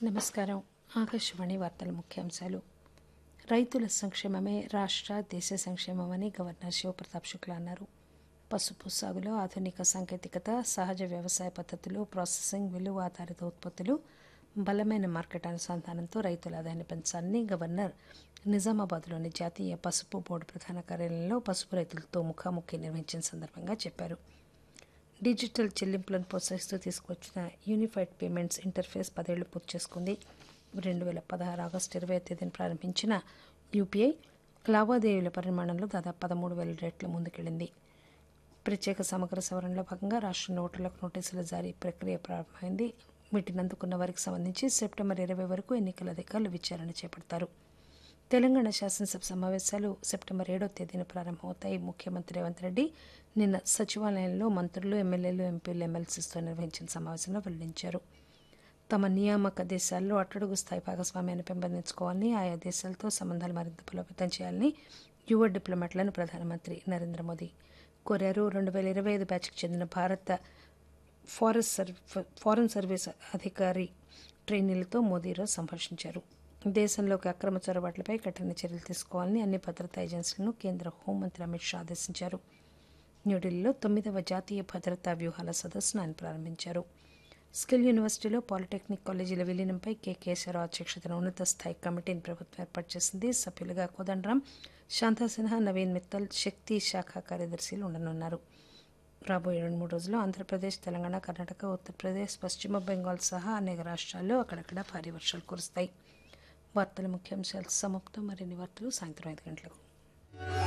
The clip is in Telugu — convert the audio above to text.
నమస్కారం ఆకాశవాణి వార్తల ముఖ్యాంశాలు రైతుల సంక్షేమమే రాష్ట్ర దేశ సంక్షేమమని గవర్నర్ శివప్రతాప్ శుక్లా అన్నారు పసుపు సాగులో ఆధునిక సాంకేతికత సహజ వ్యవసాయ పద్ధతులు ప్రాసెసింగ్ విలువ ఆధారిత ఉత్పత్తులు బలమైన మార్కెట్ అనుసంధానంతో రైతుల ఆదాయాన్ని పెంచాలని గవర్నర్ నిజామాబాద్లోని జాతీయ పసుపు బోర్డు ప్రధాన కార్యాలయంలో పసుపు రైతులతో ముఖాముఖి నిర్వహించిన సందర్భంగా చెప్పారు డిజిటల్ చెల్లింపులను ప్రోత్సహిస్తూ తీసుకొచ్చిన యూనిఫైడ్ పేమెంట్స్ ఇంటర్ఫేస్ పదేళ్లు పూర్తి చేసుకుంది రెండు వేల పదహారు ఆగస్టు ఇరవై తేదీన ప్రారంభించిన యూపీఐ లావాదేవీల పరిమాణంలో దాదాపు పదమూడు వేల రేట్ల ముందుకెళ్లింది ప్రత్యేక సమగ్ర సవరణలో భాగంగా రాష్ట్ర ఓటర్లకు నోటీసుల జారీ ప్రక్రియ ప్రారంభమైంది వీటిని అందుకున్న వారికి సంబంధించి సెప్టెంబర్ ఇరవై వరకు ఎన్నికల అధికారులు విచారణ చేపడతారు తెలంగాణ శాసనసభ సమావేశాలు సెప్టెంబర్ ఏడో తేదీన ప్రారంభమవుతాయి ముఖ్యమంత్రి రేవంత్ రెడ్డి నిన్న సచివాలయంలో మంత్రులు ఎమ్మెల్యేలు ఎంపీలు ఎమ్మెల్సీస్తో నిర్వహించిన సమావేశంలో వెల్లడించారు తమ నియామక దేశాల్లో అట్టడుగు స్థాయి భాగస్వామ్యాన్ని పెంపొందించుకోవాలని ఆయా దేశాలతో సంబంధాలు మరింత బలోపేతం చేయాలని యువ డిప్లొమాట్లను ప్రధానమంత్రి నరేంద్ర మోదీ కోరారు రెండు వేల ఇరవై ఐదు బ్యాచ్కి చెందిన భారత ఫారెస్ట్ సర్వ్ ఫారెన్ సర్వీస్ అధికారి ట్రైనీలతో మోదీ ఈరోజు సంభాషించారు దేశంలోకి అక్రమ చొరబాట్లపై కఠిన చర్యలు తీసుకోవాలని అన్ని భద్రతా ఏజెన్సీలను కేంద్ర హోంమంత్రి అమిత్ షా ఆదేశించారు న్యూఢిల్లీలో తొమ్మిదవ జాతీయ భద్రతా వ్యూహాల సదస్సును ఆయన ప్రారంభించారు స్కిల్ యూనివర్సిటీలో పాలిటెక్నిక్ కాలేజీల విలీనంపై కె కేశవరావు అధ్యక్షతన ఉన్నత స్థాయి కమిటీని ప్రభుత్వం ఏర్పాటు చేసింది సభ్యులుగా కోదండరాం శాంతాసిన్హా నవీన్ మిత్తల్ శక్తి శాఖ కార్యదర్శులు ఉండనున్నారు రాబోయే రెండు మూడు రోజుల్లో ఆంధ్రప్రదేశ్ తెలంగాణ కర్ణాటక ఉత్తరప్రదేశ్ పశ్చిమ బెంగాల్ సహా అనేక రాష్ట్రాల్లో అక్కడక్కడ భారీ వర్షాలు కురుస్తాయి వార్తల ముఖ్యాంశాలు సమాప్తం మరిన్ని వార్తలు సాయంత్రం ఐదు గంటలకు